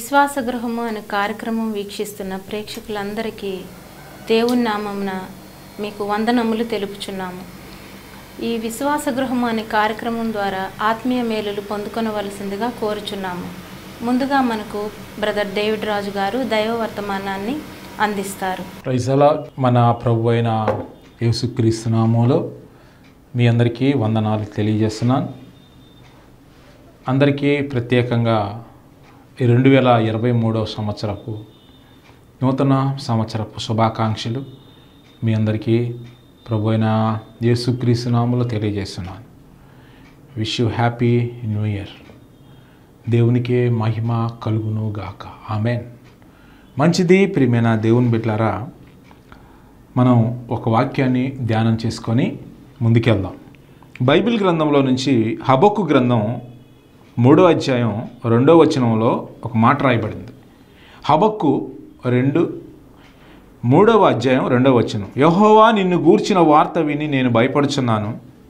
విశ్వాస గృహము అనే కార్యక్రమం వీక్షిస్తున్న ప్రేక్షకులందరికీ దేవుని నామమున మీకు వందనములు తెలుపుచున్నాము ఈ విశ్వాస గృహము అనే కార్యక్రమం ద్వారా ఆత్మీయ మేలులు పొందుకొనవలసిందిగా కోరుచున్నాము ముందుగా మనకు బ్రదర్ డేవిడ్ రాజు గారు దైవ వర్తమానాన్ని అందిస్తారు ప్రైజలా మన ప్రభు అయిన యేసుక్రీస్తు నామంలో మీ అందరికీ వందనాలు తెలియజేస్తున్నాను అందరికీ ప్రత్యేకంగా ఈ రెండు వేల ఇరవై మూడవ సంవత్సరపు నూతన సంవత్సరపు శుభాకాంక్షలు మీ అందరికీ ప్రభు అయిన యేసుక్రీస్తు నామంలో తెలియజేస్తున్నాను wish you happy new year దేవునికే మహిమ కలుగును గాక ఆమెన్ మంచిది ప్రియమైన దేవుని బిడ్డలారా మనం ఒక వాక్యాన్ని ధ్యానం చేసుకొని ముందుకెళ్దాం బైబిల్ గ్రంథంలో నుంచి హబక్కు గ్రంథం మూడో అధ్యాయం రెండో వచనంలో ఒక మాట రాయబడింది హబక్కు రెండు మూడవ అధ్యాయం రెండవ వచనం యహోవా నిన్ను గూర్చిన వార్త విని నేను భయపడుచున్నాను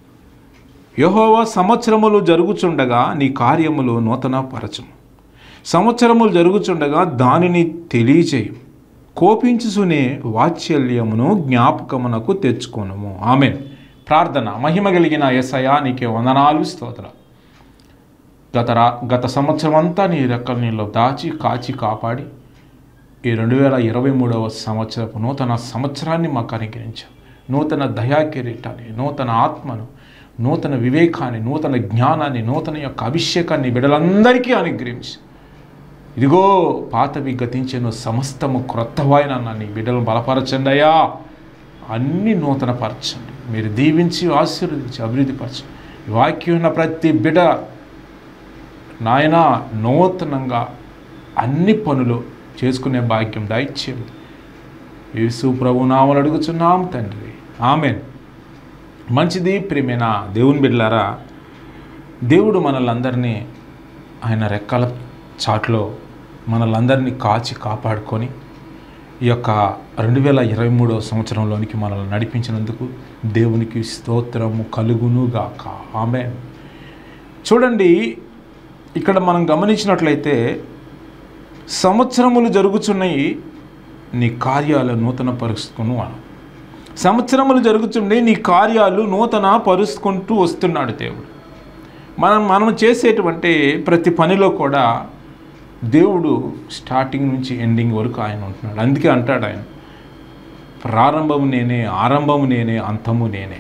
యహోవా సంవత్సరములు జరుగుచుండగా నీ కార్యములు నూతన పరచము సంవత్సరములు జరుగుచుండగా దానిని తెలియచేయం కోపించుసునే వాత్సల్యమును జ్ఞాపకమునకు తెచ్చుకొనుము ఆమె ప్రార్థన మహిమ కలిగిన ఎసయా నీకే వందనాలు స్తోత్ర గత రా గత సంవత్సరం అంతా నీ రెక్కల నీళ్ళు దాచి కాచి కాపాడి ఈ రెండు వేల ఇరవై మూడవ సంవత్సరపు నూతన సంవత్సరాన్ని మాకు అనుగ్రహించావు నూతన దయా కిరీటాన్ని నూతన ఆత్మను నూతన వివేకాన్ని నూతన జ్ఞానాన్ని నూతన యొక్క అభిషేకాన్ని బిడలందరికీ అనుగ్రహించి ఇదిగో పాతవి గతించెను సమస్తము క్రొత్తవాయిన నీ బిడ్డలను బలపరచండి అయ్యా అన్ని నూతన పరచండి మీరు దీవించి ఆశీర్వదించి అభివృద్ధి పరచండి ఈ వాక్యం ఉన్న ప్రతి బిడ్డ నాయన నూతనంగా అన్ని పనులు చేసుకునే భాగ్యం దయచేయండి యేసు ప్రభు నామలు అడుగుచున్నాం తండ్రి ఆమెన్ మంచిది ప్రియమైన దేవుని బిడ్డలారా దేవుడు మనల్ని ఆయన రెక్కల చాట్లో మనల్ని కాచి కాపాడుకొని ఈ యొక్క రెండు వేల ఇరవై మూడవ సంవత్సరంలోనికి మనల్ని నడిపించినందుకు దేవునికి స్తోత్రము కలుగునుగాక ఆమె చూడండి ఇక్కడ మనం గమనించినట్లయితే సంవత్సరములు జరుగుచున్నాయి నీ కార్యాలు నూతన పరుచుకును అను సంవత్సరములు జరుగుతుండే నీ కార్యాలు నూతన పరుచుకుంటూ వస్తున్నాడు దేవుడు మనం మనం చేసేటువంటి ప్రతి పనిలో కూడా దేవుడు స్టార్టింగ్ నుంచి ఎండింగ్ వరకు ఆయన ఉంటున్నాడు అందుకే అంటాడు ఆయన ప్రారంభము నేనే ఆరంభము నేనే అంతము నేనే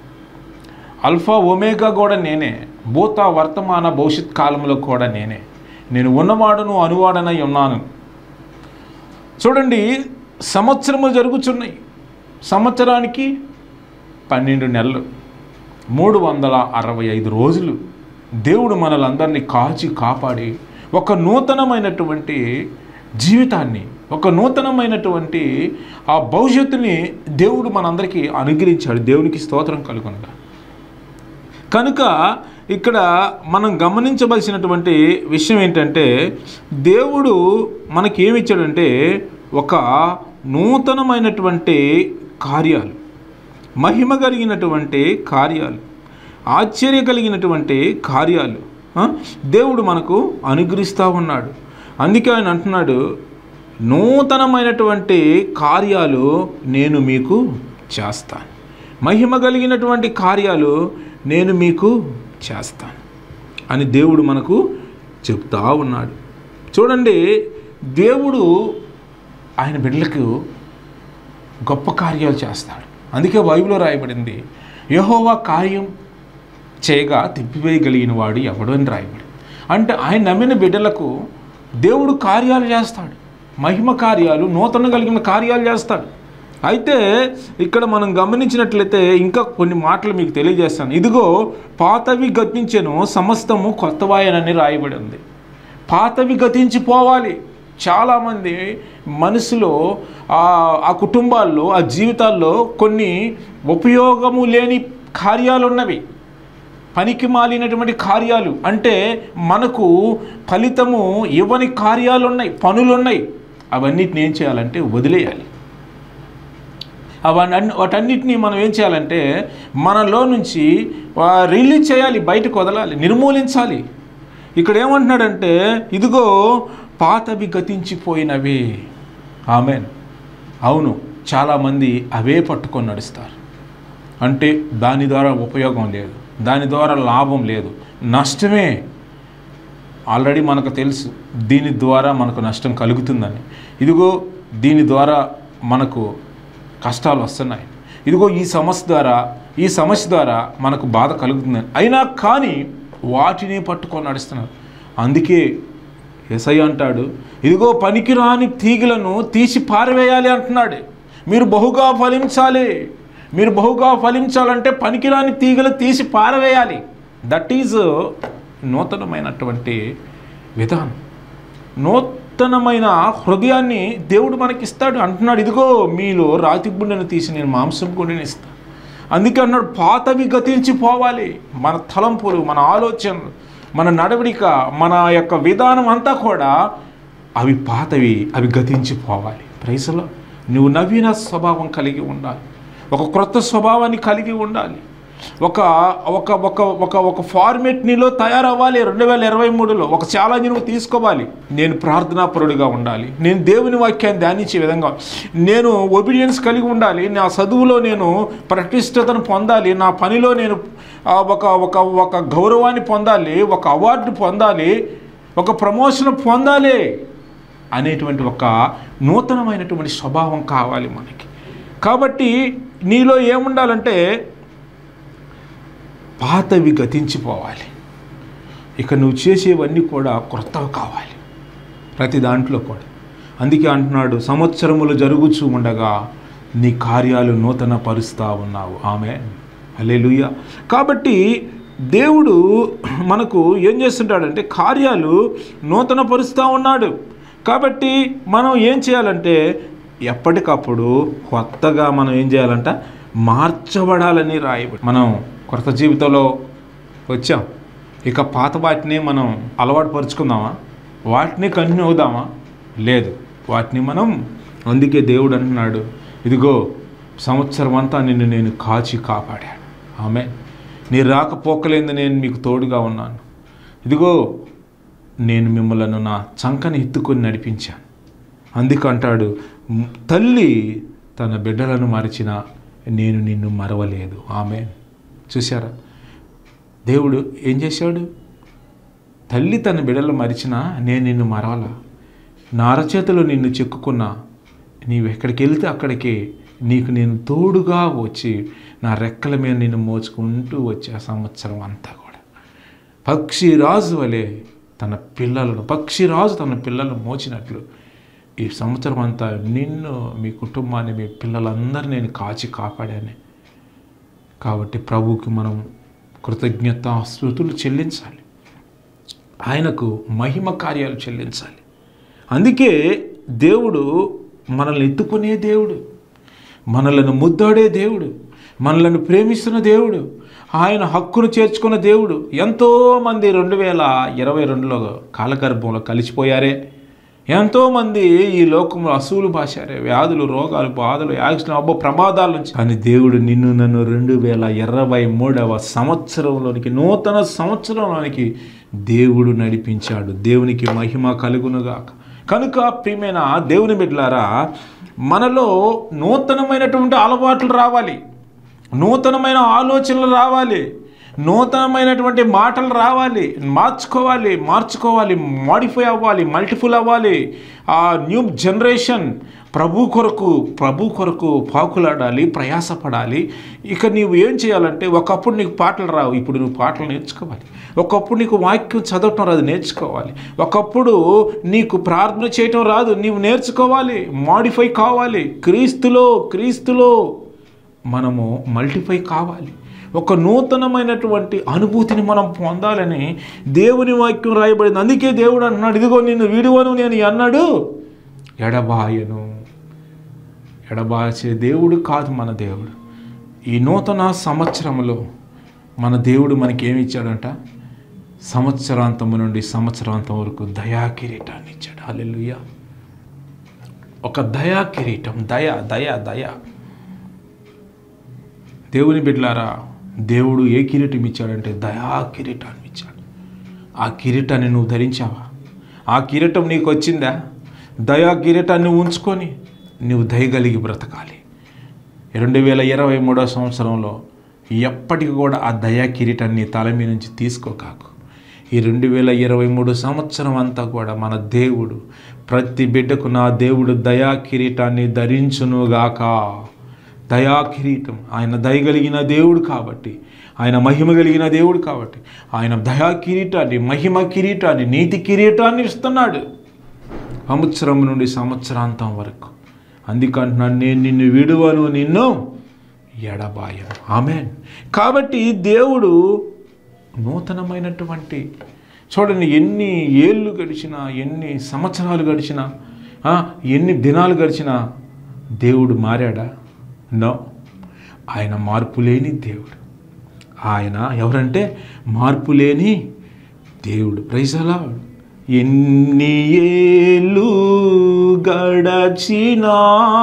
అల్ఫా ఒమేగా కూడా నేనే భూత వర్తమాన భవిష్యత్ కాలంలో కూడా నేనే నేను ఉన్నవాడును అనువాడనై ఉన్నాను చూడండి సంవత్సరములు జరుగుచున్నాయి సంవత్సరానికి పన్నెండు నెలలు మూడు వందల అరవై ఐదు రోజులు దేవుడు మనలందరినీ కాచి కాపాడి ఒక నూతనమైనటువంటి జీవితాన్ని ఒక నూతనమైనటువంటి ఆ భవిష్యత్తుని దేవుడు మనందరికీ అనుగ్రహించాడు దేవునికి స్తోత్రం కలుగునగా కనుక ఇక్కడ మనం గమనించవలసినటువంటి విషయం ఏంటంటే దేవుడు మనకి ఏమి ఇచ్చాడంటే ఒక నూతనమైనటువంటి కార్యాలు మహిమ కలిగినటువంటి కార్యాలు ఆశ్చర్య కలిగినటువంటి కార్యాలు ఆ, దేవుడు మనకు అనుగ్రహిస్తూ ఉన్నాడు అందుకే ఆయన అంటున్నాడు నూతనమైనటువంటి కార్యాలు నేను మీకు చేస్తాను మహిమ కలిగినటువంటి కార్యాలు నేను మీకు చేస్తాను అని దేవుడు మనకు చెప్తా ఉన్నాడు చూడండి దేవుడు ఆయన బిడ్డలకు గొప్ప కార్యాలు చేస్తాడు అందుకే బైబిల్లో రాయబడింది యహోవా కార్యం చేయగా తిప్పివేయగలిగిన వాడు ఎవడు అని రాయబడి అంటే ఆయన నమ్మిన బిడ్డలకు దేవుడు కార్యాలు చేస్తాడు మహిమ కార్యాలు నూతన కలిగిన కార్యాలు చేస్తాడు అయితే ఇక్కడ మనం గమనించినట్లయితే ఇంకా కొన్ని మాటలు మీకు తెలియజేస్తాను ఇదిగో పాతవి గతించెను సమస్తము కొత్తవాయనని రాయబడి ఉంది పాతవి గతించిపోవాలి చాలామంది మనసులో ఆ ఆ కుటుంబాల్లో ఆ జీవితాల్లో కొన్ని ఉపయోగము లేని కార్యాలు ఉన్నవి పనికి మాలినటువంటి కార్యాలు అంటే మనకు ఫలితము ఇవ్వని కార్యాలు ఉన్నాయి పనులు ఉన్నాయి అవన్నిటిని ఏం చేయాలంటే వదిలేయాలి అవన్నీ వాటన్నిటిని మనం ఏం చేయాలంటే మనలో నుంచి ఆ, రిలీజ్ చేయాలి బయటకు వదలాలి నిర్మూలించాలి ఇక్కడ ఏమంటున్నాడంటే ఇదిగో పాతవి గతించిపోయినవి ఆమెన్ అవును చాలామంది అవే పట్టుకొని నడుస్తారు అంటే దాని ద్వారా ఉపయోగం లేదు దాని ద్వారా లాభం లేదు నష్టమే ఆల్రెడీ మనకు తెలుసు దీని ద్వారా మనకు నష్టం కలుగుతుందని ఇదిగో దీని ద్వారా మనకు కష్టాలు వస్తున్నాయి ఇదిగో ఈ సమస్య ద్వారా ఈ సమస్య ద్వారా మనకు బాధ కలుగుతుందని అయినా కానీ వాటిని పట్టుకొని నడుస్తున్నారు అందుకే ఎస్ఐ అంటాడు ఇదిగో పనికిరాని తీగలను తీసి పారవేయాలి అంటున్నాడు మీరు బహుగా ఫలించాలి మీరు బహుగా ఫలించాలంటే పనికిరాని తీగలు తీసి పారవేయాలి దట్ ఈజ్ నూతనమైనటువంటి విధానం నూతనమైన హృదయాన్ని దేవుడు మనకి ఇస్తాడు అంటున్నాడు ఇదిగో మీలో రాతి గుండెను తీసి నేను మాంసం గుండెని ఇస్తాను అందుకే అన్నాడు పాతవి గతించిపోవాలి మన తలంపులు మన ఆలోచనలు మన నడవడిక మన యొక్క విధానం అంతా కూడా అవి పాతవి అవి గతించిపోవాలి ప్రైసలో నువ్వు నవీన స్వభావం కలిగి ఉండాలి ఒక క్రొత్త స్వభావాన్ని కలిగి ఉండాలి ఒక ఒక ఒక ఒక ఒక ఫార్మేట్ నీలో తయారవ్వాలి రెండు వేల ఇరవై మూడులో ఒక ఛాలెంజ్ నువ్వు తీసుకోవాలి నేను ప్రార్థనాపరుడిగా ఉండాలి నేను దేవుని వాక్యాన్ని ధ్యానించే విధంగా నేను ఒబీడియన్స్ కలిగి ఉండాలి నా చదువులో నేను ప్రతిష్టతను పొందాలి నా పనిలో నేను ఆ, ఒక ఒక ఒక గౌరవాన్ని పొందాలి ఒక అవార్డు పొందాలి ఒక ప్రమోషన్ పొందాలి అనేటువంటి ఒక నూతనమైనటువంటి స్వభావం కావాలి మనకి కాబట్టి నీలో ఏముండాలంటే పాతవి గతించిపోవాలి ఇక నువ్వు చేసేవన్నీ కూడా క్రొత్తవి కావాలి ప్రతి దాంట్లో కూడా అందుకే అంటున్నాడు సంవత్సరములు జరుగుచూ ఉండగా నీ కార్యాలు నూతన పరుస్తా ఉన్నావు ఆమె అలెలుయ్య కాబట్టి దేవుడు మనకు ఏం చేస్తుంటాడంటే కార్యాలు నూతన పరుస్తూ ఉన్నాడు కాబట్టి మనం ఏం చేయాలంటే ఎప్పటికప్పుడు కొత్తగా మనం ఏం చేయాలంట మార్చబడాలని రాయబడి మనం కొత్త జీవితంలో వచ్చాం ఇక పాత వాటిని మనం అలవాటు పరుచుకుందామా వాటిని కంటిన్యూ అవుదామా లేదు వాటిని మనం అందుకే దేవుడు అంటున్నాడు ఇదిగో సంవత్సరం అంతా నిన్ను నేను కాచి కాపాడాను ఆమె నీ రాకపోకలేంది నేను మీకు తోడుగా ఉన్నాను ఇదిగో నేను మిమ్మలను నా చంకని ఎత్తుకొని నడిపించాను అందుకంటాడు "మ్, తల్లి తన బిడ్డలను మరిచిన నేను నిన్ను మరవలేదు ఆమె చూసారా దేవుడు ఏం చేశాడు తల్లి తన బిడ్డలు మరిచినా నేను నిన్ను మరవల నా అరచేతిలో నిన్ను చెక్కుకున్నా నీవు ఎక్కడికి వెళ్తే అక్కడికి నీకు నేను తోడుగా వచ్చి నా రెక్కల మీద నిన్ను మోచుకుంటూ వచ్చే ఆ సంవత్సరం అంతా కూడా పక్షిరాజు వలె తన పిల్లలను పక్షిరాజు తన పిల్లలను మోచినట్లు ఈ సంవత్సరం అంతా నిన్ను మీ కుటుంబాన్ని మీ పిల్లలందరినీ నేను కాచి కాపాడాను కాబట్టి ప్రభువుకి మనం కృతజ్ఞత స్థుతులు చెల్లించాలి ఆయనకు మహిమ కార్యాలు చెల్లించాలి అందుకే దేవుడు మనల్ని ఎత్తుకునే దేవుడు మనలను ముద్దాడే దేవుడు మనలను ప్రేమిస్తున్న దేవుడు ఆయన హక్కును చేర్చుకున్న దేవుడు ఎంతోమంది రెండు వేల ఇరవై రెండులో కాలగర్భంలో కలిసిపోయారే ఎంతోమంది ఈ లోకంలో అసూలు భాషారే వ్యాధులు రోగాలు బాధలు యాక్సిడెంట్ అబ్బో ప్రమాదాల నుంచి కానీ దేవుడు నిన్ను నన్ను రెండు వేల ఇరవై మూడవ సంవత్సరంలోనికి నూతన సంవత్సరంలోనికి దేవుడు నడిపించాడు దేవునికి మహిమ కలుగునుగాక కనుక ప్రియమైన దేవుని బిడ్డలారా మనలో నూతనమైనటువంటి అలవాట్లు రావాలి నూతనమైన ఆలోచనలు రావాలి నూతనమైనటువంటి మాటలు రావాలి మార్చుకోవాలి మార్చుకోవాలి మాడిఫై అవ్వాలి మల్టిపుల్ అవ్వాలి ఆ న్యూ జనరేషన్ ప్రభు కొరకు ప్రభు కొరకు పాకులాడాలి ప్రయాసపడాలి ఇక నీవు ఏం చేయాలంటే ఒకప్పుడు నీకు పాటలు రావు ఇప్పుడు నువ్వు పాటలు నేర్చుకోవాలి ఒకప్పుడు నీకు వాక్యం చదవటం రాదు నేర్చుకోవాలి ఒకప్పుడు నీకు ప్రార్థన చేయటం రాదు నీవు నేర్చుకోవాలి మాడిఫై కావాలి క్రీస్తులో క్రీస్తులో మనము మల్టిఫై కావాలి ఒక నూతనమైనటువంటి అనుభూతిని మనం పొందాలని దేవుని వాక్యం రాయబడింది అందుకే దేవుడు అంటున్నాడు ఇదిగో నిన్ను విడువను నేను అన్నాడు ఎడబాయను ఎడబాచే దేవుడు కాదు మన దేవుడు ఈ నూతన సంవత్సరంలో మన దేవుడు మనకి ఏమి ఇచ్చాడంట సంవత్సరాంతము నుండి సంవత్సరాంతం వరకు దయా కిరీటాన్ని ఇచ్చాడు హల్లెలూయా ఒక దయా కిరీటం దయ దయ దయ దేవుని బిడ్డలారా దేవుడు ఏ కిరీటం ఇచ్చాడంటే దయా కిరీటాన్ని ఇచ్చాడు ఆ కిరీటాన్ని నువ్వు ధరించావా ఆ కిరీటం నీకు వచ్చిందా దయా కిరీటాన్ని ఉంచుకొని నువ్వు దయగలిగి బ్రతకాలి రెండు వేల ఇరవై మూడో సంవత్సరంలో ఎప్పటికి కూడా ఆ దయా కిరీటాన్ని తల మీ నుంచి తీసుకోకాకు ఈ రెండు వేల ఇరవై మూడు సంవత్సరం అంతా కూడా మన దేవుడు ప్రతి బిడ్డకు నా దేవుడు దయా కిరీటాన్ని ధరించునుగాక దయా కిరీటం ఆయన దయగలిగిన దేవుడు కాబట్టి ఆయన మహిమ కలిగిన దేవుడు కాబట్టి ఆయన దయా కిరీటాన్ని మహిమ కిరీటాన్ని నీతి కిరీటాన్ని ఇస్తున్నాడు సంవత్సరం నుండి సంవత్సరాంతం వరకు అందుకంటున్నాను నేను నిన్ను విడువను నిన్ను ఎడబాయను ఆమె కాబట్టి దేవుడు నూతనమైనటువంటి చూడండి ఎన్ని ఏళ్ళు గడిచినా ఎన్ని సంవత్సరాలు గడిచినా ఆ, ఎన్ని దినాలు గడిచినా దేవుడు మారాడా నో ఆయన మార్పు లేని దేవుడు ఆయన ఎవరంటే మార్పు లేని దేవుడు ప్రైజలా ఎన్ని ఏళ్ళు గడచినా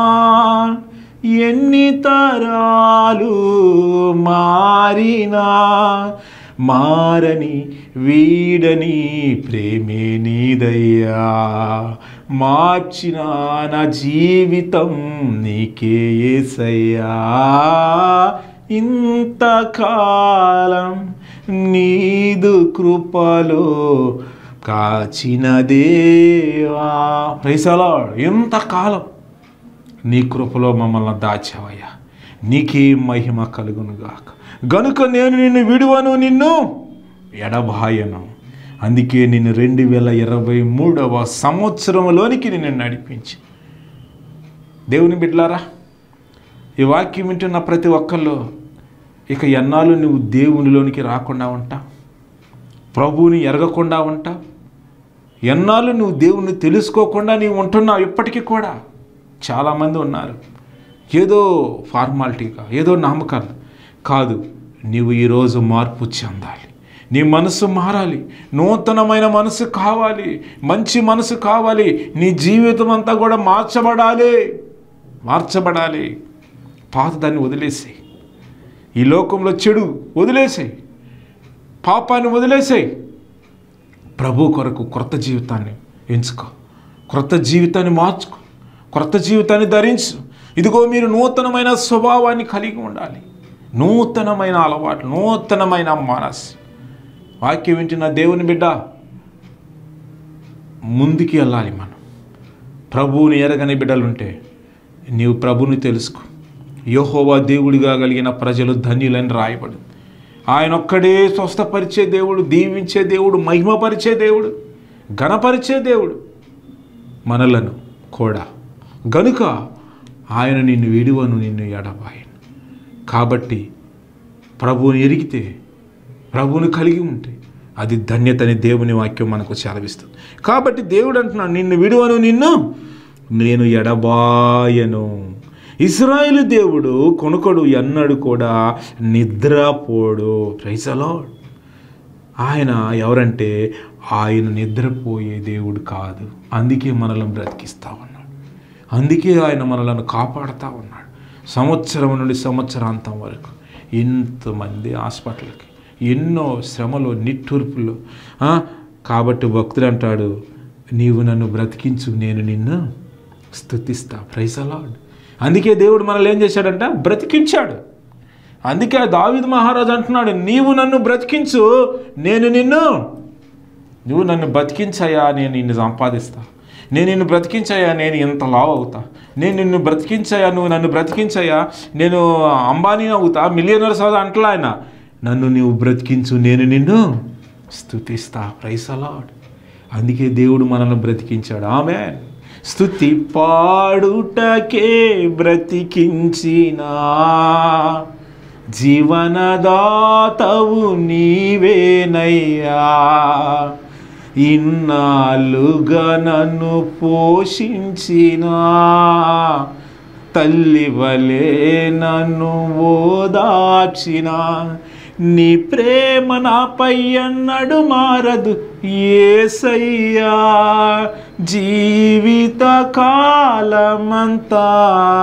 ఎన్ని తరాలు మారినా మారని వీడని ప్రేమే నీదయ్యా మార్చిన నా జీవితం నీకే ఏసయ్యా ఇంతకాలం నీదు కృపలో కాచిన దేవా ప్రైసలా ఇంతకాలం నీ కృపలో మమ్మల్ని దాచావయ్యా నీకే మహిమ కలుగునుగాక గనుక నేను నిన్ను విడువను నిన్ను ఎడబాయను అందుకే నిన్ను రెండు వేల ఇరవై మూడవ సంవత్సరంలోనికి నిన్ను నడిపించి దేవుని బిడ్లారా ఈ వాక్యం వింటున్న ప్రతి ఒక్కళ్ళు ఇక ఎన్నాళ్ళు నువ్వు దేవునిలోనికి రాకుండా ఉంటా ప్రభువుని ఎరగకుండా ఉంటా ఎన్నాళ్ళు నువ్వు దేవుణ్ణి తెలుసుకోకుండా నీవు ఉంటున్నావు ఇప్పటికీ కూడా చాలామంది ఉన్నారు ఏదో ఫార్మాలిటీగా ఏదో నామకాలు కాదు నీవు ఈరోజు మార్పు చెందాలి నీ మనసు మారాలి నూతనమైన మనసు కావాలి మంచి మనసు కావాలి నీ జీవితం అంతా కూడా మార్చబడాలి మార్చబడాలి పాత దాన్ని వదిలేసేయి ఈ లోకంలో చెడు వదిలేసేయి పాపాన్ని వదిలేసేయి ప్రభు కొరకు క్రొత్త జీవితాన్ని ఎంచుకో క్రొత్త జీవితాన్ని మార్చుకో క్రొత్త జీవితాన్ని ధరించు ఇదిగో మీరు నూతనమైన స్వభావాన్ని కలిగి ఉండాలి నూతనమైన అలవాట్లు నూతనమైన మనసు వాక్యం వింటున్న దేవుని బిడ్డ ముందుకి వెళ్ళాలి మనం ప్రభువుని ఎరగని బిడ్డలుంటే నీవు ప్రభుని తెలుసుకో యోహోవా దేవుడిగా కలిగిన ప్రజలు ధన్యులని రాయబడి ఆయన ఒక్కడే స్వస్థపరిచే దేవుడు దీవించే దేవుడు మహిమపరిచే దేవుడు ఘనపరిచే దేవుడు మనలను కూడా గనుక ఆయన నిన్ను విడువను నిన్ను ఎడబాయను కాబట్టి ప్రభువుని ఎరిగితే ప్రభువుని కలిగి ఉంటే అది ధన్యతని దేవుని వాక్యం మనకు సెలవిస్తుంది కాబట్టి దేవుడు అంటున్నాడు నిన్ను విడువను నిన్ను నేను ఎడబాయను ఇస్రాయేలు దేవుడు కొనుకడు ఎన్నడు కూడా నిద్రపోడు ప్రైసలో ఆయన ఎవరంటే ఆయన నిద్రపోయే దేవుడు కాదు అందుకే మనల్ని బ్రతికిస్తా ఉన్నాడు అందుకే ఆయన మనలను కాపాడుతూ ఉన్నాడు సంవత్సరం నుండి సంవత్సరాంతం వరకు ఎంతమంది హాస్పిటల్కి ఎన్నో శ్రమలు నిట్టూర్పులు ఆ, కాబట్టి భక్తుడు అంటాడు నీవు నన్ను బ్రతికించు నేను నిన్ను స్థుతిస్తా ప్రైసలాడ్ అందుకే దేవుడు మనల్ని ఏం చేశాడంట బ్రతికించాడు అందుకే దావిద్ మహారాజు అంటున్నాడు నీవు నన్ను బ్రతికించు నేను నిన్ను నువ్వు నన్ను బ్రతికించాయా నేను నిన్ను సంపాదిస్తా నేను నిన్ను బ్రతికించాయా నేను ఇంత లావ్ అవుతా నేను నిన్ను బ్రతికించాయా నువ్వు నన్ను బ్రతికించాయా నేను అంబానీ అవుతా మిలియనర్స్ అవుతా అంటలా ఆయన నన్ను నీవు బ్రతికించు నేను నిన్ను స్థుతిస్తా ప్రైసలాడ్ అందుకే దేవుడు మనల్ని బ్రతికించాడు ఆమె స్థుతి పాడుటకే బ్రతికించినా జీవనదాతవు నీవేనయ్యా ఇన్నాళ్ళుగా నన్ను పోషించిన తల్లి వలె నన్ను ఓదార్చిన నీ ప్రేమ నాపై అన్నడు మారదు ఏసయ్యా జీవిత కాలమంతా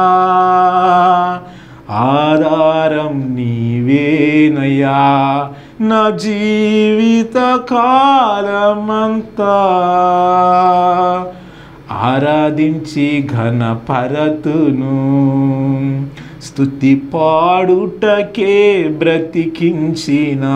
ఆధారం నీవేనయ్యా నా జీవిత కాలమంతా ఆరాధించి ఘనపరతును స్తుతి పాడుటకే బ్రతికించిన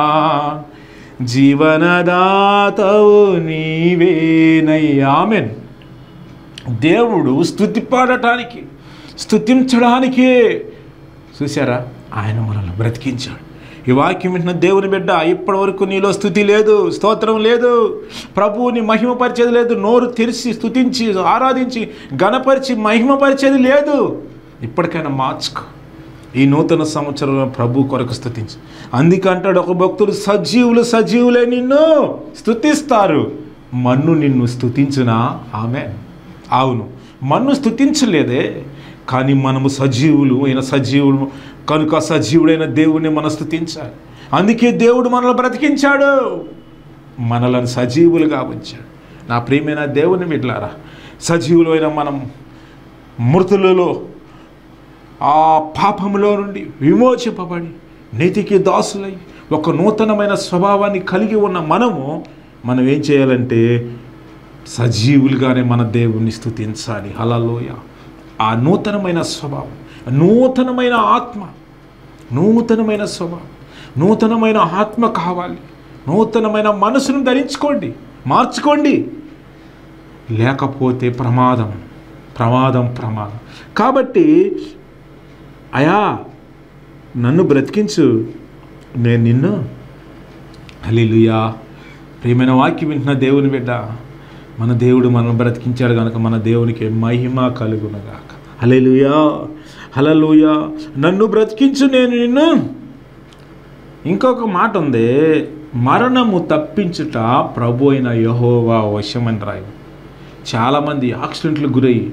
జీవనదాతవు నీవేనయ్యామెన్ దేవుడు స్తుతి పాడటానికి స్తుతించడానికే చూసారా ఆయన మనల్ని బ్రతికించాడు ఈ వాక్యం వింటున్న దేవుని బిడ్డ ఇప్పటి వరకు నీలో స్థుతి లేదు స్తోత్రం లేదు ప్రభువుని మహిమపరిచేది లేదు నోరు తెరిచి స్తుతించి ఆరాధించి గణపరిచి మహిమపరిచేది లేదు ఇప్పటికైనా మార్చుకో ఈ నూతన సంవత్సరంలో ప్రభు కొరకు స్థుతించు అందుకంటాడు ఒక భక్తుడు సజీవులు సజీవులే నిన్ను స్థుతిస్తారు మన్ను నిన్ను స్థుతించునా ఆమె అవును మన్ను స్థుతించలేదే కానీ మనము సజీవులు అయిన సజీవులు కనుక సజీవుడైన దేవుడిని మనం స్థుతించాలి అందుకే దేవుడు మనల్ని బ్రతికించాడు మనలను సజీవులుగా ఉంచాడు నా ప్రియమైన దేవుని బిడ్లారా సజీవులైన మనం మృతులలో ఆ పాపములో నుండి విమోచింపబడి నీతికి దాసులై ఒక నూతనమైన స్వభావాన్ని కలిగి ఉన్న మనము మనం ఏం చేయాలంటే సజీవులుగానే మన దేవుణ్ణి స్థుతించాలి హలలోయ ఆ నూతనమైన స్వభావం నూతనమైన ఆత్మ నూతనమైన స్వభావం నూతనమైన ఆత్మ కావాలి నూతనమైన మనసును ధరించుకోండి మార్చుకోండి లేకపోతే ప్రమాదం ప్రమాదం ప్రమాదం కాబట్టి అయా నన్ను బ్రతికించు నేను నిన్ను హలిలుయా ప్రియమైన వాక్యం వింటున్న దేవుని బిడ్డ మన దేవుడు మనం బ్రతికించాడు కనుక మన దేవునికి మహిమ కలుగునగాక హలేలుయా హలలుయా నన్ను బ్రతికించు నేను నిన్ను ఇంకొక మాట ఉంది మరణము తప్పించుట ప్రభు అయిన యహోవా వశమని రాయి చాలామంది యాక్సిడెంట్లకు గురయ్యి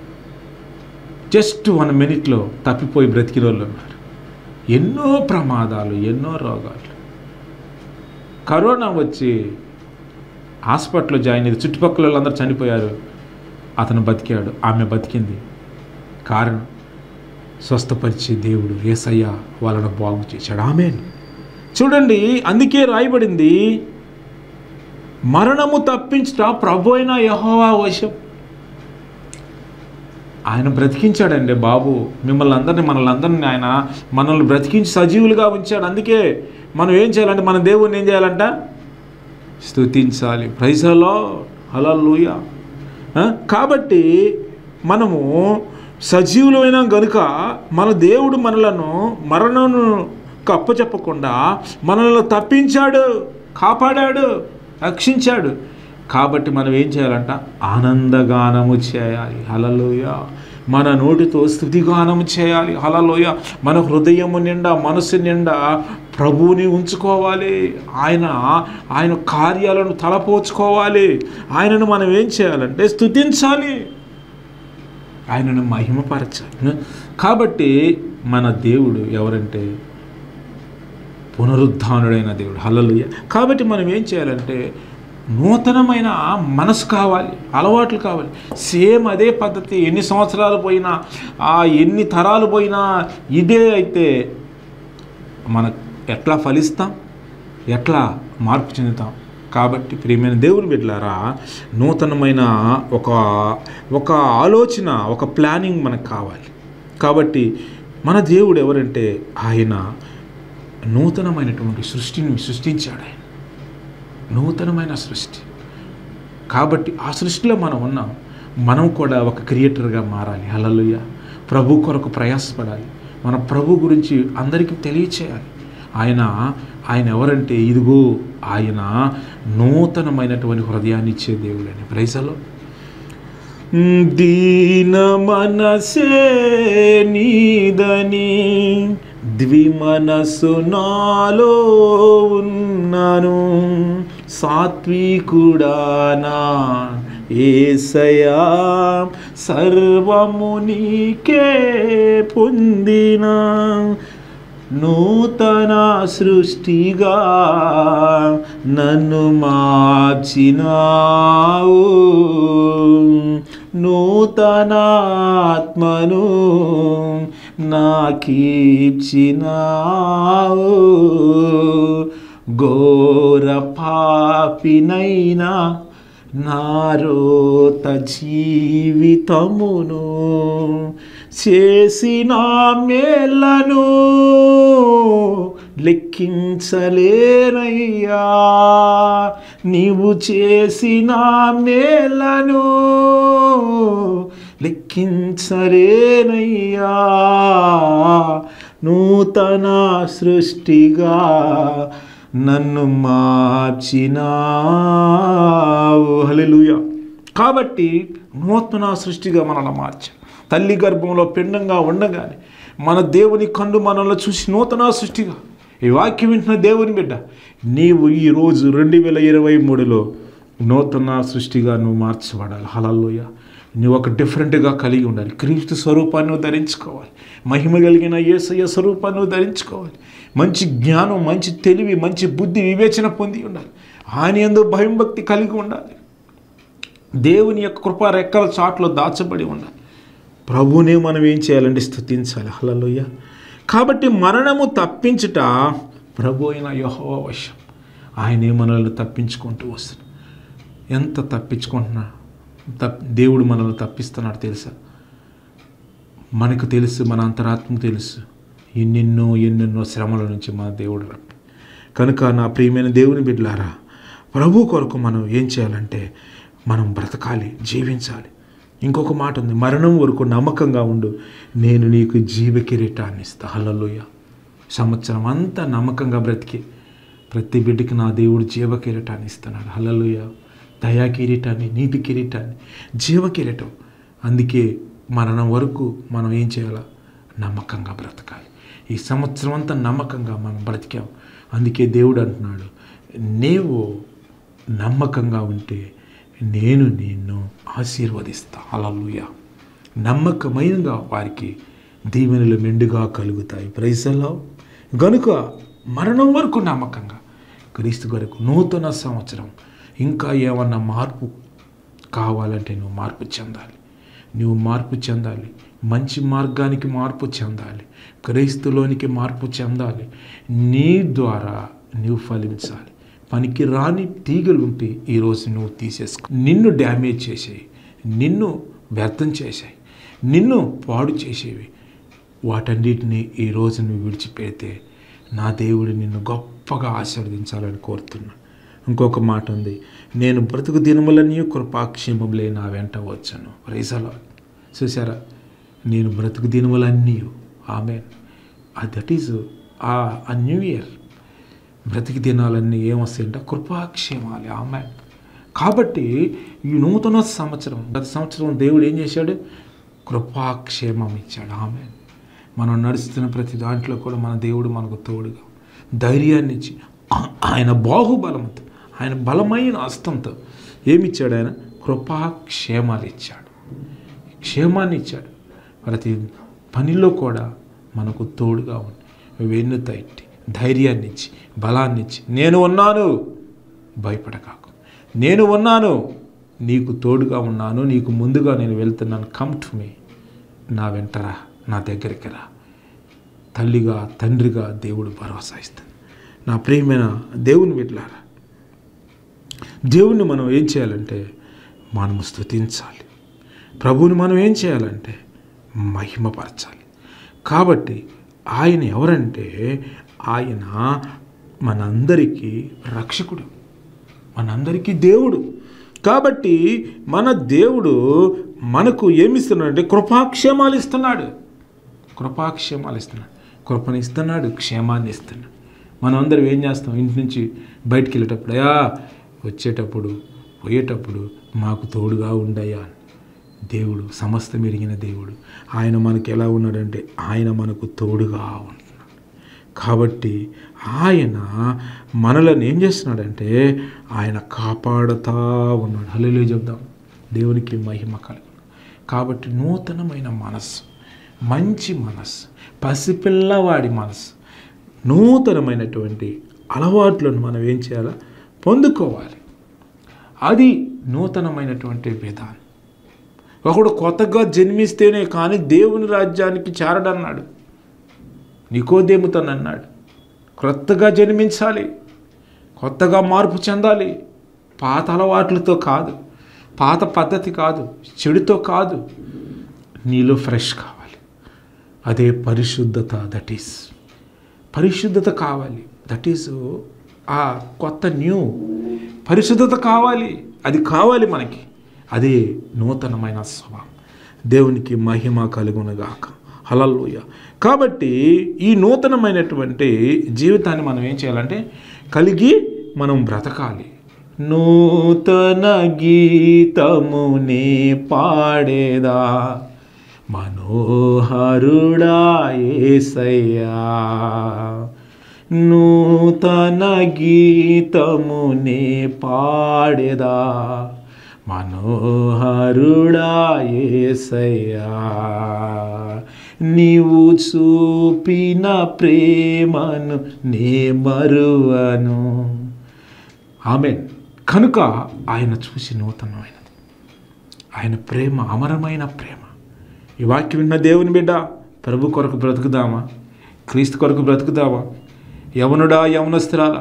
జస్ట్ వన్ మినిట్లో తప్పిపోయి బ్రతికిన వాళ్ళు ఉన్నారు ఎన్నో ప్రమాదాలు ఎన్నో రోగాలు కరోనా వచ్చి హాస్పిటల్లో జాయిన్ అయ్యి చుట్టుపక్కల వాళ్ళందరూ చనిపోయారు అతను బతికాడు ఆమె బతికింది కారణం స్వస్థపరిచే దేవుడు ఏసయ్య వాళ్ళను బాగు చేశాడు ఆమె చూడండి అందుకే రాయబడింది మరణము తప్పించుట ప్రభు అయిన యహోవా వశం ఆయన బ్రతికించాడండి బాబు మిమ్మల్ని అందరినీ మనల్ని అందరినీ ఆయన మనల్ని బ్రతికించి సజీవులుగా ఉంచాడు అందుకే మనం ఏం చేయాలంటే మన దేవుణ్ణి ఏం చేయాలంట స్తుతించాలి ప్రైజలో హలలుయ కాబట్టి మనము సజీవులమైన గనుక మన దేవుడు మనలను మరణను కప్పచెప్పకుండా మనల్ని తప్పించాడు కాపాడాడు రక్షించాడు కాబట్టి మనం ఏం చేయాలంట ఆనందగానము చేయాలి హలలోయ మన నోటితో స్థుతిగానము చేయాలి హలలోయ మన హృదయము నిండా మనసు నిండా ప్రభువుని ఉంచుకోవాలి ఆయన ఆయన కార్యాలను తలపోచుకోవాలి ఆయనను మనం ఏం చేయాలంటే స్థుతించాలి ఆయనను మహిమపరచాలి కాబట్టి మన దేవుడు ఎవరంటే పునరుద్ధానుడైన దేవుడు హల్లలుయ కాబట్టి మనం ఏం చేయాలంటే నూతనమైన మనసు కావాలి అలవాట్లు కావాలి సేమ్ అదే పద్ధతి ఎన్ని సంవత్సరాలు పోయినా ఆ ఎన్ని తరాలు పోయినా ఇదే అయితే మన ఎట్లా ఫలిస్తాం ఎట్లా మార్పు చెందుతాం కాబట్టి ప్రియమైన దేవుని బిడ్డలారా నూతనమైన ఒక ఒక ఆలోచన ఒక ప్లానింగ్ మనకు కావాలి కాబట్టి మన దేవుడు ఎవరంటే ఆయన నూతనమైనటువంటి సృష్టిని సృష్టించాడు ఆయన నూతనమైన సృష్టి కాబట్టి ఆ సృష్టిలో మనం ఉన్నాం మనం కూడా ఒక క్రియేటర్గా మారాలి హలలుయ ప్రభు కొరకు ప్రయాసపడాలి మన ప్రభు గురించి అందరికీ తెలియచేయాలి ఆయన ఆయన ఎవరంటే ఇదిగో ఆయన నూతనమైనటువంటి హృదయాన్ని ఇచ్చే దేవుడు అని ప్రైజలో దీన మనసే నీదని ద్విమనసు నాలో ఉన్నాను సాత్వికుడానా ఏసయా సర్వము నీకే పొందిన నూతన సృష్టిగా నన్ను మార్చినావు నూతనాత్మను నాకీర్చినావు ఘోర పాపినైనా నారోత జీవితమును చేసిన మేలను లెక్కించలేనయ్యా నీవు చేసిన మేలను లెక్కించలేనయ్యా నూతన సృష్టిగా నన్ను మార్చినావు హల్లెలూయా కాబట్టి నూతన సృష్టిగా మనల్ని మార్చ తల్లి గర్భంలో పిండంగా ఉండగానే మన దేవుని కన్ను మనల్ని చూసి నూతన సృష్టిగా ఈ వాక్యం వింటున్న దేవుని బిడ్డ నీవు ఈరోజు రెండు వేల ఇరవై మూడులో నూతన సృష్టిగా నువ్వు మార్చబడాలి హలల్లోయ నువ్వు ఒక డిఫరెంట్గా కలిగి ఉండాలి క్రీస్తు స్వరూపాన్ని నువ్వు ధరించుకోవాలి మహిమ కలిగిన యేసయ్య స్వరూపాన్ని నువ్వు ధరించుకోవాలి మంచి జ్ఞానం మంచి తెలివి మంచి బుద్ధి వివేచన పొంది ఉండాలి ఆయన ఎందు భయం భక్తి కలిగి ఉండాలి దేవుని యొక్క కృపా రెక్కల చాట్లో దాచబడి ఉండాలి ప్రభువునే మనం ఏం చేయాలంటే స్థుతించాలి హలలోయ కాబట్టి మరణము తప్పించుట ప్రభు అయిన యహో వశం ఆయనే మనల్ని తప్పించుకుంటూ వస్తున్నాడు ఎంత తప్పించుకుంటున్నా తప్ దేవుడు మనల్ని తప్పిస్తున్నాడు తెలుసా మనకు తెలుసు మన అంతరాత్మకు తెలుసు ఎన్నెన్నో ఎన్నెన్నో శ్రమల నుంచి మన దేవుడు రప్ప కనుక నా ప్రియమైన దేవుని బిడ్డలారా ప్రభు కొరకు మనం ఏం చేయాలంటే మనం బ్రతకాలి జీవించాలి ఇంకొక మాట ఉంది మరణం వరకు నమ్మకంగా ఉండు నేను నీకు జీవ కిరీటాన్ని ఇస్తా హల్లలోయ సంవత్సరం అంతా నమ్మకంగా బ్రతికి ప్రతి బిడ్డకి నా దేవుడు జీవ కిరీటాన్ని ఇస్తున్నాడు హల్లలోయ దయా కిరీటాన్ని నీతి కిరీటాన్ని జీవ కిరీటం అందుకే మరణం వరకు మనం ఏం చేయాలా నమ్మకంగా బ్రతకాలి ఈ సంవత్సరం అంతా నమ్మకంగా మనం బ్రతికాం అందుకే దేవుడు అంటున్నాడు నీవు నమ్మకంగా ఉంటే నేను నిన్ను ఆశీర్వదిస్తా అలలుయ నమ్మకమైనగా వారికి దీవెనలు మెండుగా కలుగుతాయి ప్రైజల్లో గనుక మరణం వరకు నమ్మకంగా క్రీస్తు వరకు నూతన సంవత్సరం ఇంకా ఏమన్నా మార్పు కావాలంటే నువ్వు మార్పు చెందాలి నువ్వు మార్పు చెందాలి మంచి మార్గానికి మార్పు చెందాలి క్రైస్తులోనికి మార్పు చెందాలి నీ ద్వారా నువ్వు ఫలించాలి పనికి రాని తీగలు ఉంటే ఈరోజు నువ్వు తీసేసుకో నిన్ను డ్యామేజ్ చేసేవి నిన్ను వ్యర్థం చేసాయి నిన్ను పాడు చేసేవి వాటన్నిటిని ఈరోజు నువ్వు విడిచిపెడితే నా దేవుడు నిన్ను గొప్పగా ఆశీర్వదించాలని కోరుతున్నా ఇంకొక మాట ఉంది నేను బ్రతుకు దినములన్నీ కృపాక్షేమములే నా వెంట వచ్చాను రైసలా చూసారా నేను బ్రతుకు దినములన్నీ ఆమె దట్ ఈజ్ ఆ న్యూ ఇయర్ బ్రతికి దినాలన్నీ ఏమొస్తాయంటే కృపాక్షేమాలి ఆమె కాబట్టి ఈ నూతన సంవత్సరం గత సంవత్సరం దేవుడు ఏం చేశాడు కృపాక్షేమం ఇచ్చాడు ఆమె మనం నడుస్తున్న ప్రతి దాంట్లో కూడా మన దేవుడు మనకు తోడుగా ధైర్యాన్ని ఇచ్చి ఆ- ఆయన బాహుబలంతో ఆయన బలమైన హస్తంతో ఏమిచ్చాడు ఆయన కృపాక్షేమాలు ఇచ్చాడు క్షేమాన్ని ఇచ్చాడు ప్రతి పనిలో కూడా మనకు తోడుగా ఉండి వెన్ను తట్టి ధైర్యాన్ని ఇచ్చి బలాన్ని ఇచ్చి నేను ఉన్నాను భయపడకాకు నేను ఉన్నాను నీకు తోడుగా ఉన్నాను నీకు ముందుగా నేను వెళ్తున్నాను కమ్ టు మీ నా వెంటరా నా దగ్గరికి రా తల్లిగా తండ్రిగా దేవుడు భరోసా ఇస్తాను నా ప్రియమైన దేవుని బిడ్డలారా దేవుణ్ణి మనం ఏం చేయాలంటే మనము స్తుతించాలి ప్రభువుని మనం ఏం చేయాలంటే మహిమపరచాలి కాబట్టి ఆయన ఎవరంటే ఆయన మనందరికీ రక్షకుడు మనందరికీ దేవుడు కాబట్టి మన దేవుడు మనకు ఏమిస్తున్నాడంటే కృపాక్షేమాలు ఇస్తున్నాడు కృపాక్షేమాలు ఇస్తున్నాడు కృపను ఇస్తున్నాడు క్షేమాన్ని ఇస్తున్నాడు మనం అందరం ఏం చేస్తాం ఇంటి నుంచి బయటికి వెళ్ళేటప్పుడు అయ్యా వచ్చేటప్పుడు పోయేటప్పుడు మాకు తోడుగా ఉండయ్యా అని దేవుడు సమస్తం ఎరిగిన దేవుడు ఆయన మనకి ఎలా ఉన్నాడంటే ఆయన మనకు తోడుగా ఉంటున్నాడు కాబట్టి ఆయన మనలను ఏం చేస్తున్నాడంటే ఆయన కాపాడుతా ఉన్నాడు హలో చెప్దాం దేవునికి మహిమ కలుగు కాబట్టి నూతనమైన మనస్సు మంచి మనస్సు పసిపిల్లవాడి మనస్సు నూతనమైనటువంటి అలవాట్లను మనం ఏం చేయాలా పొందుకోవాలి అది నూతనమైనటువంటి విధానం ఒకడు కొత్తగా జన్మిస్తేనే కానీ దేవుని రాజ్యానికి చేరడన్నాడు నికోదేముతనన్నాడు క్రొత్తగా జన్మించాలి కొత్తగా మార్పు చెందాలి పాత అలవాట్లతో కాదు పాత పద్ధతి కాదు చెడుతో కాదు నీలో ఫ్రెష్ కావాలి అదే పరిశుద్ధత దట్ ఈస్ పరిశుద్ధత కావాలి దట్ ఈస్ ఆ కొత్త న్యూ పరిశుద్ధత కావాలి అది కావాలి మనకి అదే నూతనమైన స్వభావం దేవునికి మహిమ కలుగునుగాక హలల్లుయ కాబట్టి ఈ నూతనమైనటువంటి జీవితాన్ని మనం ఏం చేయాలంటే కలిగి మనం బ్రతకాలి నూతన గీతమునే పాడేదా మనోహరుడా ఏసయ్యా నూతన గీతమునే పాడేదా మనోహరుడా ఏసయ్యా నీవు చూపిన ప్రేమను నే మరువను ఆమెన్ కనుక ఆయన చూసి నూతనమైనది ఆయన ప్రేమ అమరమైన ప్రేమ ఈ వాక్యం విన్న దేవుని బిడ్డ ప్రభు కొరకు బ్రతుకుదామా క్రీస్తు కొరకు బ్రతుకుదామా యవనుడా యవనస్తురాలా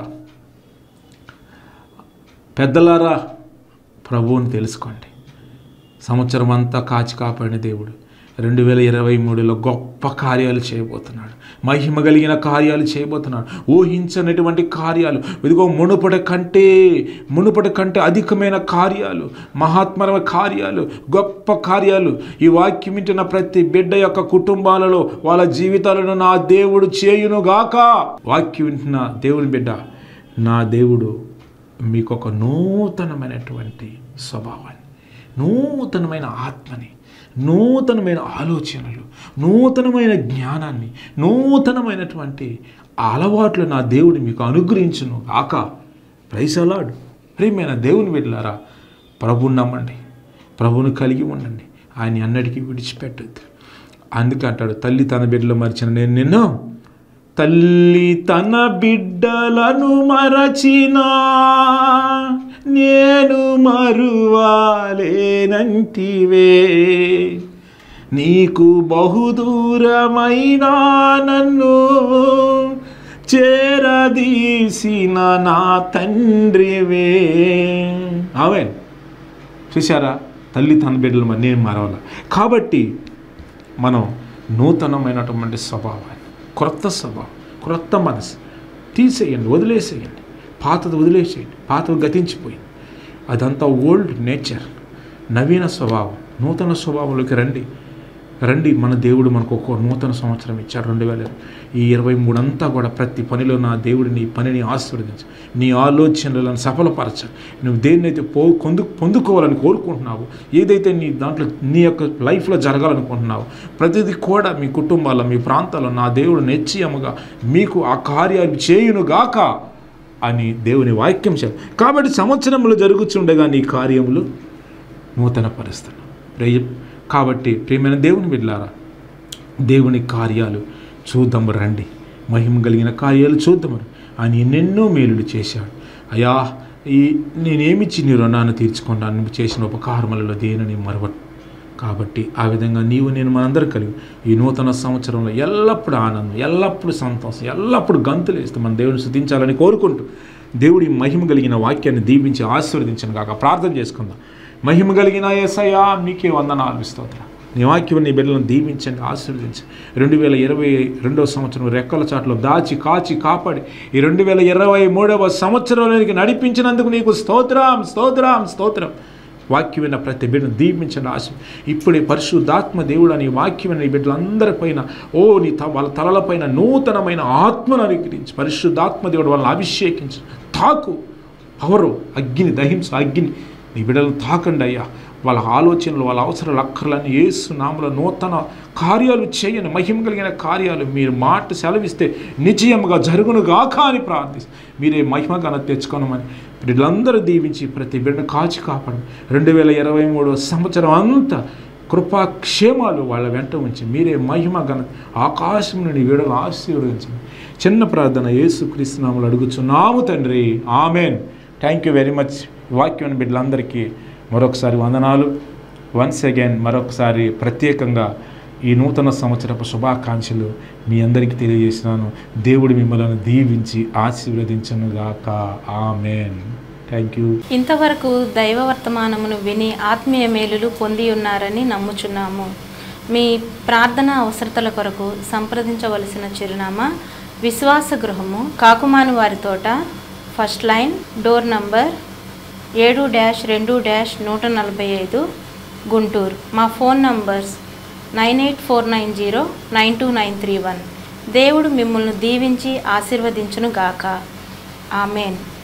పెద్దలారా ప్రభువుని తెలుసుకోండి సంవత్సరం అంతా కాచి కాపాడిన దేవుడు రెండు వేల ఇరవై మూడులో గొప్ప కార్యాలు చేయబోతున్నాడు మహిమ కలిగిన కార్యాలు చేయబోతున్నాడు ఊహించనటువంటి కార్యాలు ఇదిగో మునుపటి కంటే మునుపటి కంటే అధికమైన కార్యాలు మహాత్మరమైన కార్యాలు గొప్ప కార్యాలు ఈ వాక్యం వింటున్న ప్రతి బిడ్డ యొక్క కుటుంబాలలో వాళ్ళ జీవితాలను నా దేవుడు చేయునుగాక వాక్యం వింటున్న దేవుని బిడ్డ నా దేవుడు మీకు ఒక నూతనమైనటువంటి స్వభావాన్ని నూతనమైన ఆత్మని నూతనమైన ఆలోచనలు నూతనమైన జ్ఞానాన్ని నూతనమైనటువంటి అలవాట్లు నా దేవుడు మీకు అనుగ్రహించును ఆక ప్రైసలాడు ప్రియమైన దేవుని వెళ్ళారా ప్రభుని నమ్మండి ప్రభుని కలిగి ఉండండి ఆయన అన్నటికీ విడిచిపెట్టద్దు అందుకే అంటాడు తల్లి తన బిడ్డలు మరిచిన నేను నిన్ను తల్లి తన బిడ్డలను మరచినా నేను మరువాలేనంటివే నీకు బహుదూరమైన నన్ను చేరదీసిన నా తండ్రివే ఆమెన్ చూసారా తల్లి తన బిడ్డలు మరి నేను మరవాల కాబట్టి మనం నూతనమైనటువంటి స్వభావాన్ని క్రొత్త స్వభావం క్రొత్త మనసు తీసేయండి వదిలేసేయండి పాతది వదిలేసేయండి పాతది గతించిపోయింది అదంతా ఓల్డ్ నేచర్ నవీన స్వభావం నూతన స్వభావంలోకి రండి రండి మన దేవుడు మనకు ఒక నూతన సంవత్సరం ఇచ్చాడు రెండు వేల ఈ ఇరవై మూడు అంతా కూడా ప్రతి పనిలో నా దేవుడు నీ పనిని ఆశీర్వదించు నీ ఆలోచనలను సఫలపరచు నువ్వు దేన్నైతే పో పొందు పొందుకోవాలని కోరుకుంటున్నావు ఏదైతే నీ దాంట్లో నీ యొక్క లైఫ్లో జరగాలనుకుంటున్నావు ప్రతిదీ కూడా మీ కుటుంబాల్లో మీ ప్రాంతాల్లో నా దేవుడు నిశ్చయముగా మీకు ఆ కార్యాలు చేయునుగాక అని దేవుని వాక్యం చెప్ప కాబట్టి సంవత్సరంలో జరుగుతుండగా నీ కార్యములు నూతన పరుస్తున్నాం ప్రేయ కాబట్టి ప్రియమైన దేవుని బిడ్డలారా దేవుని కార్యాలు చూద్దాము రండి మహిమ కలిగిన కార్యాలు చూద్దాము ఆయన ఎన్నెన్నో మేలులు చేశాడు అయ్యా ఈ నేనేమిచ్చి నీ రుణాన్ని తీర్చుకుంటాను నువ్వు చేసిన ఉపకారములలో దేనిని మరవట్ కాబట్టి ఆ విధంగా నీవు నేను మనందరం కలిగి ఈ నూతన సంవత్సరంలో ఎల్లప్పుడూ ఆనందం ఎల్లప్పుడూ సంతోషం ఎల్లప్పుడూ గంతులు వేస్తూ మన దేవుని శుద్ధించాలని కోరుకుంటూ దేవుడి మహిమ కలిగిన వాక్యాన్ని దీవించి ఆశీర్వదించను కాక ప్రార్థన చేసుకుందాం మహిమ కలిగిన ఏసయ్యా నీకే వందనాలు స్తోత్రం నీ వాక్యం నీ బిడ్డలను దీవించండి ఆశీర్వదించి రెండు వేల ఇరవై రెండవ సంవత్సరం రెక్కల చాటులో దాచి కాచి కాపాడి ఈ రెండు వేల ఇరవై మూడవ సంవత్సరంలోనికి నడిపించినందుకు నీకు స్తోత్రం స్తోత్రం స్తోత్రం వాక్యం విన్న ప్రతి బిడ్డను దీపించండి ఆశ ఇప్పుడే పరిశుద్ధాత్మ దేవుడు అని వాక్యం నీ బిడ్డలందరిపైన ఓ నీ త వాళ్ళ తలలపైన నూతనమైన ఆత్మను అనుగ్రహించి పరిశుద్ధాత్మ దేవుడు వాళ్ళని అభిషేకించి తాకు పవరు అగ్ని దహించు అగ్ని నీ బిడ్డలను తాకండి అయ్యా వాళ్ళ ఆలోచనలు వాళ్ళ అవసరాలు అక్కర్లని ఏసు నామల నూతన కార్యాలు చేయని మహిమ కలిగిన కార్యాలు మీరు మాట సెలవిస్తే నిశ్చయముగా జరుగునుగాక అని ప్రార్థిస్తే మీరే మహిమ ఘన తెచ్చుకోనమని బిడ్డలందరూ దీవించి ప్రతి బిడ్డను కాచి కాపాడండి రెండు వేల ఇరవై మూడో సంవత్సరం అంతా కృపాక్షేమాలు వాళ్ళ వెంట ఉంచి మీరే మహిమ ఘన ఆకాశం నుండి వీడలు ఆశీర్వదించండి చిన్న ప్రార్థన యేసు క్రీస్తునాములు అడుగుచున్నాము తండ్రి amen thank you very much వాక్యం బిడ్డలందరికీ మరొకసారి వందనాలు వన్స్ అగైన్ మరొకసారి ప్రత్యేకంగా ఈ నూతన సంవత్సరపు శుభాకాంక్షలు మీ అందరికీ తెలియజేసినాను దేవుడు మిమ్మల్ని దీవించి ఆశీర్వదించనుగాక ఆమెన్ థ్యాంక్ యూ ఇంతవరకు దైవ వర్తమానమును విని ఆత్మీయ మేలులు పొంది ఉన్నారని నమ్ముచున్నాము మీ ప్రార్థన అవసరతల కొరకు సంప్రదించవలసిన చిరునామా విశ్వాస గృహము కాకుమాను వారి తోట ఫస్ట్ లైన్ డోర్ నంబర్ ఏడు డ్యాష్ రెండు డ్యాష్ నూట నలభై ఐదు గుంటూరు మా phone numbers nine eight four nine zero nine two nine three one దేవుడు మిమ్మల్ని దీవించి ఆశీర్వదించును గాక ఆమెన్